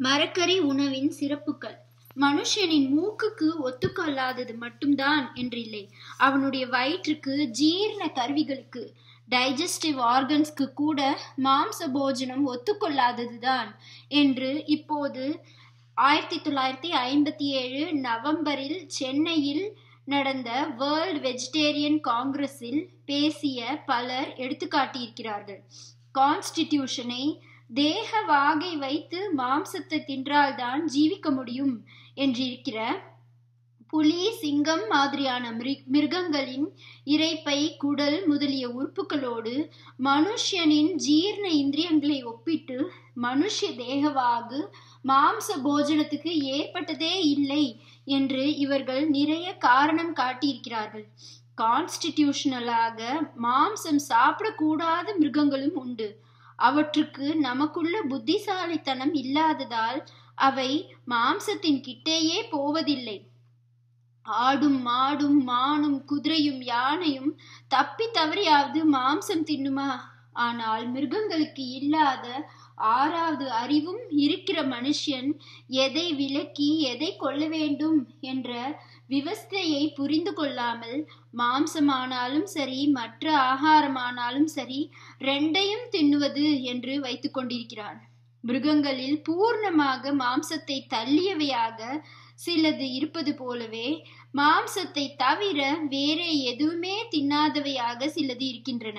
மரக்கறி உணவின் சிறப்புகள் மனுஷனின் மூக்குக்கு ஒத்துக்கொள்ளாதது மட்டும்தான் என்றில்லை அவனுடைய வயிற்றுக்கு ஜீரண கருவிகளுக்கு டைஜஸ்டிவ் ஆர்கன்ஸ்க்கு கூட மாம்ச போஜனம் ஒத்துக்கொள்ளாததுதான் என்று இப்போது ஆயிரத்தி தொள்ளாயிரத்தி ஐம்பத்தி ஏழு நவம்பரில் சென்னையில் நடந்த வேர்ல்ட் வெஜிடேரியன் காங்கிரஸில் பேசிய பலர் எடுத்துக்காட்டியிருக்கிறார்கள் கான்ஸ்டிடியூஷனை தேக வாகை வைத்து மாம்சத்தை தின்றால்தான் ஜீவிக்க முடியும் என்றிருக்கிற புலி சிங்கம் மாதிரியான மிருகங்களின் இறைப்பை குடல் முதலிய உறுப்புகளோடு மனுஷனின் ஜீர்ண இந்திரியங்களை ஒப்பிட்டு மனுஷ தேகவாகு மாம்ச போஜனத்துக்கு ஏற்பட்டதே இல்லை என்று இவர்கள் நிறைய காரணம் காட்டியிருக்கிறார்கள் கான்ஸ்டிடியூஷனலாக மாம்சம் சாப்பிடக்கூடாத மிருகங்களும் உண்டு அவற்றுக்கு நமக்குள்ள புத்திசாலித்தனம் இல்லாததால் அவை மாம்சத்தின் கிட்டேயே போவதில்லை ஆடும் மாடும் மானும் குதிரையும் யானையும் தப்பி தவறியாவது மாம்சம் தின்னுமா ஆனால் மிருகங்களுக்கு இல்லாத ஆறாவது அறிவும் இருக்கிற மனுஷன் எதை விலக்கி எதை கொள்ள வேண்டும் என்ற விவஸ்தையை புரிந்து கொள்ளாமல் மாம்சமானாலும் சரி மற்ற ஆகாரமானாலும் சரி ரெண்டையும் தின்னுவது என்று வைத்துக் கொண்டிருக்கிறான் மிருகங்களில் பூர்ணமாக மாம்சத்தை தள்ளியவையாக சிலது இருப்பது போலவே மாம்சத்தை தவிர வேறே எதுவுமே தின்னாதவையாக சிலது இருக்கின்றன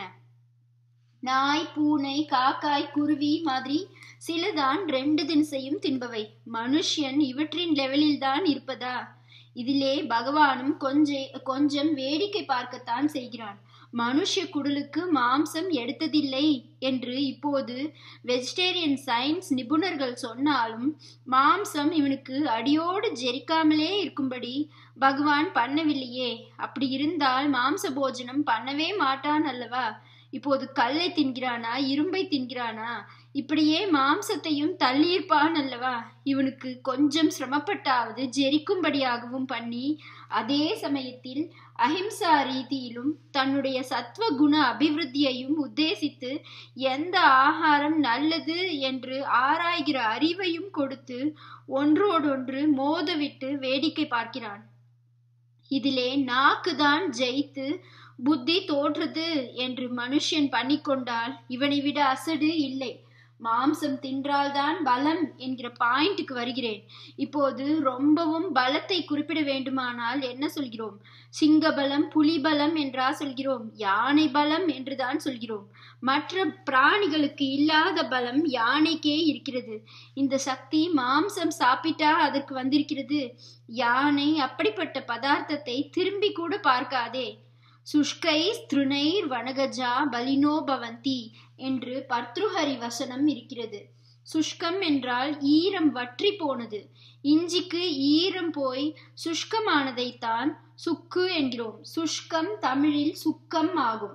நாய் பூனை காக்காய் குருவி மாதிரி சிலதான் ரெண்டு தினசையும் தின்பவை மனுஷன் இவற்றின் லெவலில் தான் இருப்பதா இதிலே பகவானும் கொஞ்ச கொஞ்சம் வேடிக்கை பார்க்கத்தான் செய்கிறான் மனுஷ குடலுக்கு மாம்சம் எடுத்ததில்லை என்று இப்போது வெஜிடேரியன் சயின்ஸ் நிபுணர்கள் சொன்னாலும் மாம்சம் இவனுக்கு அடியோடு ஜெரிக்காமலே இருக்கும்படி பகவான் பண்ணவில்லையே அப்படி இருந்தால் மாம்ச போஜனம் பண்ணவே மாட்டான் அல்லவா இப்போது கல்லை தின்கிறானா இரும்பை தின்கிறானா இப்படியே மாம்சத்தையும் தள்ளியிருப்பான் அல்லவா இவனுக்கு கொஞ்சம் சிரமப்பட்டாவது ஜெரிக்கும்படியாகவும் பண்ணி அதே சமயத்தில் அஹிம்சா ரீதியிலும் தன்னுடைய சத்வ குண அபிவிருத்தியையும் உத்தேசித்து எந்த ஆகாரம் நல்லது என்று ஆராய்கிற அறிவையும் கொடுத்து ஒன்றோடொன்று மோதவிட்டு வேடிக்கை பார்க்கிறான் இதிலே நாக்குதான் ஜெயித்து புத்தி தோற்றுது என்று மனுஷன் பண்ணிக்கொண்டால் இவனை விட அசடு இல்லை மாம்சம் தின்றால்தான் பலம் என்கிற பாயிண்ட்டுக்கு வருகிறேன் இப்போது ரொம்பவும் பலத்தை குறிப்பிட வேண்டுமானால் என்ன சொல்கிறோம் சிங்க பலம் புலி பலம் என்றா சொல்கிறோம் யானை பலம் என்றுதான் சொல்கிறோம் மற்ற பிராணிகளுக்கு இல்லாத பலம் யானைக்கே இருக்கிறது இந்த சக்தி மாம்சம் சாப்பிட்டா அதற்கு வந்திருக்கிறது யானை அப்படிப்பட்ட பதார்த்தத்தை திரும்பி கூட பார்க்காதே சுஷ்கை ஸ்திருணைர் வனகஜா பலினோ பவந்தி என்று பர்த்ருஹரி வசனம் இருக்கிறது சுஷ்கம் என்றால் ஈரம் வற்றி போனது இஞ்சிக்கு ஈரம் போய் சுஷ்கமானதைத்தான் சுக்கு என்கிறோம் சுஷ்கம் தமிழில் சுக்கம் ஆகும்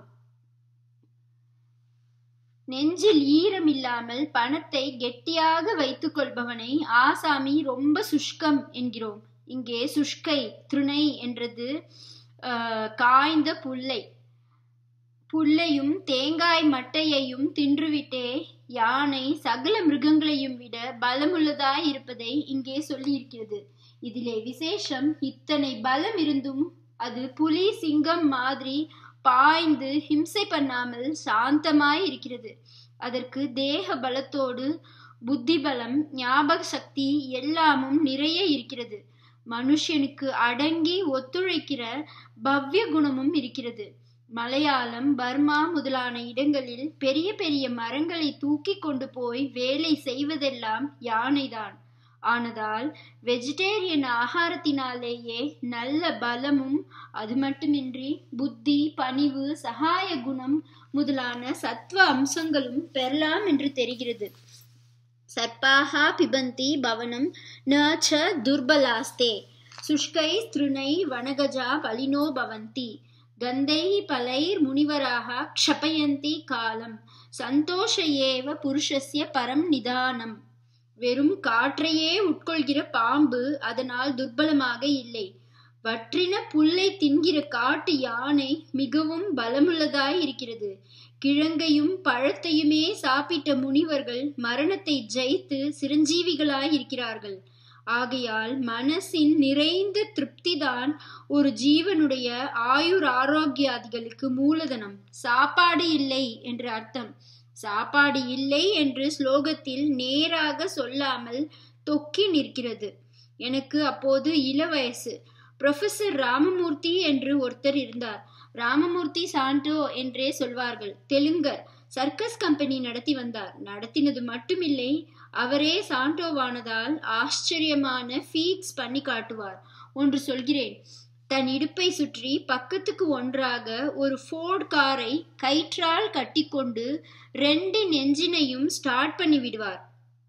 நெஞ்சில் ஈரம் இல்லாமல் பணத்தை கெட்டியாக வைத்துக் கொள்பவனை ஆசாமி ரொம்ப சுஷ்கம் என்கிறோம் இங்கே சுஷ்கை திருணை என்றது காய்ந்த புல்லை புல்லையும் தேங்காய் மட்டையையும் தின்றுவிட்டே யானை சகல மிருகங்களையும் விட பலமுள்ளதாய் இருப்பதை இங்கே சொல்லியிருக்கிறது இதிலே விசேஷம் இத்தனை பலம் இருந்தும் அது புலி சிங்கம் மாதிரி பாய்ந்து ஹிம்சை பண்ணாமல் சாந்தமாய் இருக்கிறது அதற்கு தேக பலத்தோடு புத்தி பலம் ஞாபக சக்தி எல்லாமும் நிறைய இருக்கிறது மனுஷனுக்கு அடங்கி ஒத்துழைக்கிற பவ்ய குணமும் இருக்கிறது மலையாளம் பர்மா முதலான இடங்களில் பெரிய பெரிய மரங்களை தூக்கி கொண்டு போய் வேலை செய்வதெல்லாம் யானைதான் ஆனதால் வெஜிடேரியன் ஆகாரத்தினாலேயே நல்ல பலமும் அது மட்டுமின்றி புத்தி பணிவு சகாய குணம் முதலான சத்வ அம்சங்களும் பெறலாம் என்று தெரிகிறது சர்ப்பாக பிபந்தி பவனம் ந ச துர்பலாஸ்தே சுஷ்கை ஸ்திருணை வனகஜா பலினோ பவந்தி கந்தை பலைர் முனிவராக க்ஷபயந்தி காலம் சந்தோஷ ஏவ புருஷஸ்ய பரம் நிதானம் வெறும் காற்றையே உட்கொள்கிற பாம்பு அதனால் துர்பலமாக இல்லை வற்றின புல்லை தின்கிற காட்டு யானை மிகவும் பலமுள்ளதாய் இருக்கிறது கிழங்கையும் பழத்தையுமே சாப்பிட்ட முனிவர்கள் மரணத்தை ஜெயித்து சிரஞ்சீவிகளாய் இருக்கிறார்கள் ஆகையால் மனசின் நிறைந்த திருப்திதான் ஒரு ஜீவனுடைய ஆயுர் ஆரோக்கியாதிகளுக்கு மூலதனம் சாப்பாடு இல்லை என்று அர்த்தம் சாப்பாடு இல்லை என்று ஸ்லோகத்தில் நேராக சொல்லாமல் தொக்கி நிற்கிறது எனக்கு அப்போது இள வயசு ப்ரொஃபசர் ராமமூர்த்தி என்று ஒருத்தர் இருந்தார் ராமமூர்த்தி சாண்டோ என்றே சொல்வார்கள் தெலுங்கர் சர்க்கஸ் கம்பெனி நடத்தி வந்தார் நடத்தினது மட்டுமில்லை அவரே சாண்டோவானதால் ஆச்சரியமான ஃபீட்ஸ் பண்ணி காட்டுவார் ஒன்று சொல்கிறேன் தன் இடுப்பை சுற்றி பக்கத்துக்கு ஒன்றாக ஒரு ஃபோர்ட் காரை கயிற்றால் கட்டிக்கொண்டு ரெண்டு நெஞ்சினையும் ஸ்டார்ட் பண்ணி விடுவார்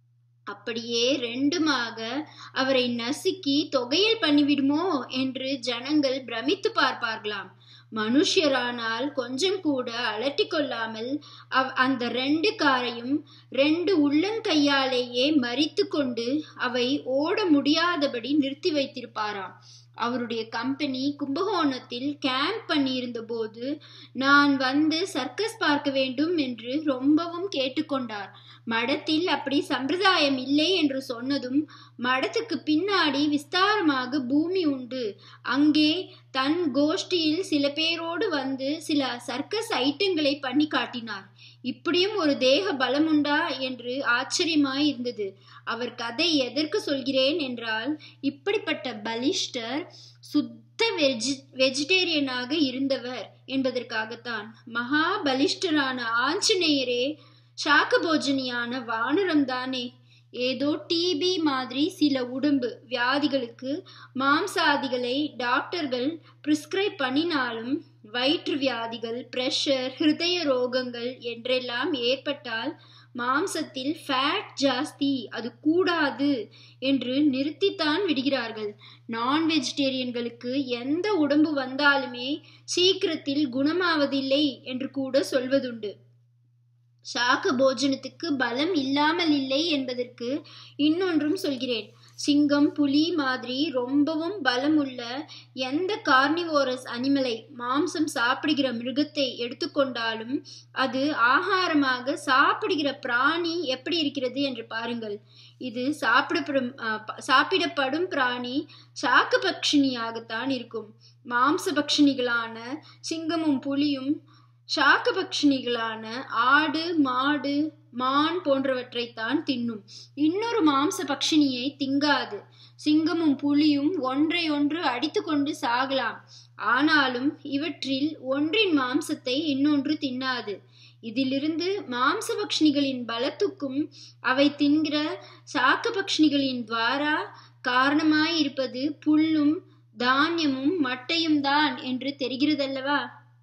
அப்படியே ரெண்டுமாக அவரை நசுக்கி தொகையில் பண்ணிவிடுமோ என்று ஜனங்கள் பிரமித்து பார்ப்பார்களாம் மனுஷரானால் கொஞ்சம் கூட அலட்டி கொள்ளாமல் அவ் அந்த ரெண்டு காரையும் ரெண்டு உள்ளங்கையாலேயே மறித்து கொண்டு அவை ஓட முடியாதபடி நிறுத்தி வைத்திருப்பாராம் அவருடைய கம்பெனி கும்பகோணத்தில் கேம்ப் பண்ணியிருந்த போது நான் வந்து சர்க்கஸ் பார்க்க வேண்டும் என்று ரொம்பவும் கேட்டுக்கொண்டார் மடத்தில் அப்படி சம்பிரதாயம் இல்லை என்று சொன்னதும் மடத்துக்கு பின்னாடி விஸ்தாரமாக பூமி உண்டு அங்கே தன் கோஷ்டியில் சில பேரோடு வந்து சில சர்க்கஸ் ஐட்டங்களை பண்ணி காட்டினார் இப்படியும் ஒரு தேக பலம் உண்டா என்று ஆச்சரியமாய் இருந்தது அவர் கதை எதற்கு சொல்கிறேன் என்றால் இப்படிப்பட்ட பலிஷ்டர் சுத்த வெஜி வெஜிடேரியனாக இருந்தவர் என்பதற்காகத்தான் மகா பலிஷ்டரான ஆஞ்சநேயரே சாக்கபோஜனியான வானரம் தானே ஏதோ டிபி மாதிரி சில உடம்பு வியாதிகளுக்கு மாம்சாதிகளை டாக்டர்கள் பிரிஸ்கிரைப் பண்ணினாலும் வயிற்று வியாதிகள் பிரஷர் ஹிருதய ரோகங்கள் என்றெல்லாம் ஏற்பட்டால் மாம்சத்தில் ஃபேட் ஜாஸ்தி அது கூடாது என்று நிறுத்தித்தான் விடுகிறார்கள் நான் வெஜிடேரியன்களுக்கு எந்த உடம்பு வந்தாலுமே சீக்கிரத்தில் குணமாவதில்லை என்று கூட சொல்வதுண்டு சாக்க போஜனத்துக்கு பலம் இல்லாமல் இல்லை என்பதற்கு இன்னொன்றும் சொல்கிறேன் சிங்கம் புலி மாதிரி ரொம்பவும் பலமுள்ள எந்த கார்னிவோரஸ் அனிமலை மாம்சம் சாப்பிடுகிற மிருகத்தை எடுத்துக்கொண்டாலும் அது ஆகாரமாக சாப்பிடுகிற பிராணி எப்படி இருக்கிறது என்று பாருங்கள் இது சாப்பிடப்படும் சாப்பிடப்படும் பிராணி சாக்கு பக்ஷினியாகத்தான் இருக்கும் மாம்ச பக்ஷினிகளான சிங்கமும் புலியும் சாக்கு பக்ஷினிகளான ஆடு மாடு மான் போன்றவற்றைத்தான் தின்னும் இன்னொரு மாம்ச பக்ஷினியை திங்காது சிங்கமும் புலியும் ஒன்றை ஒன்று அடித்து கொண்டு சாகலாம் ஆனாலும் இவற்றில் ஒன்றின் மாம்சத்தை இன்னொன்று தின்னாது இதிலிருந்து மாம்ச பக்ஷினிகளின் பலத்துக்கும் அவை தின்கிற சாக்க பக்ஷினிகளின் துவாரா காரணமாயிருப்பது புல்லும் தானியமும் மட்டையும் தான் என்று தெரிகிறதல்லவா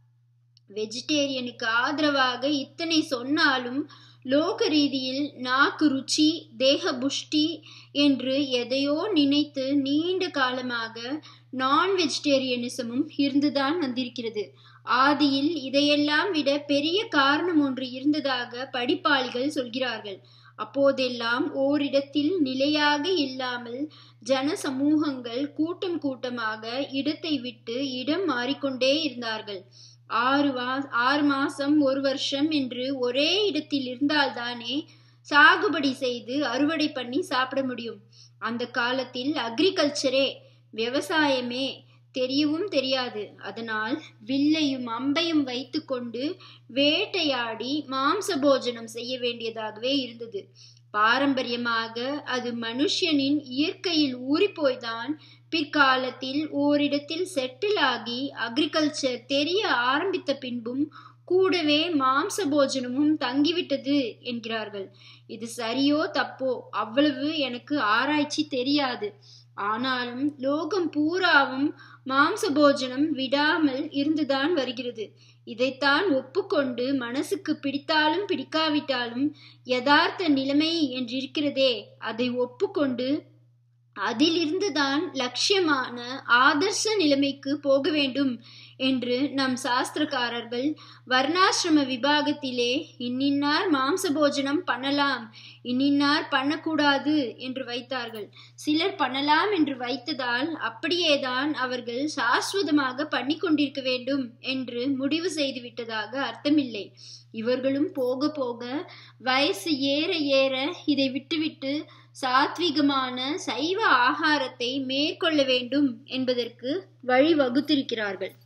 வெஜிடேரியனுக்கு ஆதரவாக இத்தனை சொன்னாலும் லோக ரீதியில் நாக்கு ருச்சி தேக புஷ்டி என்று எதையோ நினைத்து நீண்ட காலமாக நான் வெஜிடேரியனிசமும் இருந்துதான் வந்திருக்கிறது ஆதியில் இதையெல்லாம் விட பெரிய காரணம் ஒன்று இருந்ததாக படிப்பாளிகள் சொல்கிறார்கள் அப்போதெல்லாம் ஓரிடத்தில் நிலையாக இல்லாமல் ஜன சமூகங்கள் கூட்டம் கூட்டமாக இடத்தை விட்டு இடம் மாறிக்கொண்டே இருந்தார்கள் ஆறு வா ஆறு மாசம் ஒரு வருஷம் என்று ஒரே இடத்தில் இருந்தால்தானே சாகுபடி செய்து அறுவடை பண்ணி சாப்பிட முடியும் அந்த காலத்தில் அக்ரிகல்ச்சரே விவசாயமே தெரியவும் தெரியாது அதனால் வில்லையும் அம்பையும் வைத்துக்கொண்டு வேட்டையாடி மாம்ச போஜனம் செய்ய வேண்டியதாகவே இருந்தது பாரம்பரியமாக அது மனுஷனின் இயற்கையில் ஊறிப்போய்தான் பிற்காலத்தில் ஓரிடத்தில் செட்டில் ஆகி அக்ரிகல்ச்சர் தெரிய ஆரம்பித்த பின்பும் கூடவே மாம்ச போஜனமும் தங்கிவிட்டது என்கிறார்கள் இது சரியோ தப்போ அவ்வளவு எனக்கு ஆராய்ச்சி தெரியாது ஆனாலும் லோகம் பூராவும் மாம்ச போஜனம் விடாமல் இருந்துதான் வருகிறது இதைத்தான் ஒப்புக்கொண்டு மனசுக்கு பிடித்தாலும் பிடிக்காவிட்டாலும் யதார்த்த நிலைமை என்றிருக்கிறதே அதை ஒப்புக்கொண்டு அதிலிருந்துதான் லட்சியமான ஆதர்ச நிலைமைக்கு போக வேண்டும் என்று நம் சாஸ்திரக்காரர்கள் வர்ணாசிரம விபாகத்திலே இன்னின்னார் மாம்ச போஜனம் பண்ணலாம் இன்னின்னார் பண்ணக்கூடாது என்று வைத்தார்கள் சிலர் பண்ணலாம் என்று வைத்ததால் அப்படியேதான் அவர்கள் சாஸ்வதமாக பண்ணி கொண்டிருக்க வேண்டும் என்று முடிவு செய்து விட்டதாக அர்த்தமில்லை இவர்களும் போக போக வயசு ஏற ஏற இதை விட்டுவிட்டு சாத்விகமான சைவ ஆகாரத்தை மேற்கொள்ள வேண்டும் என்பதற்கு வழி வகுத்திருக்கிறார்கள்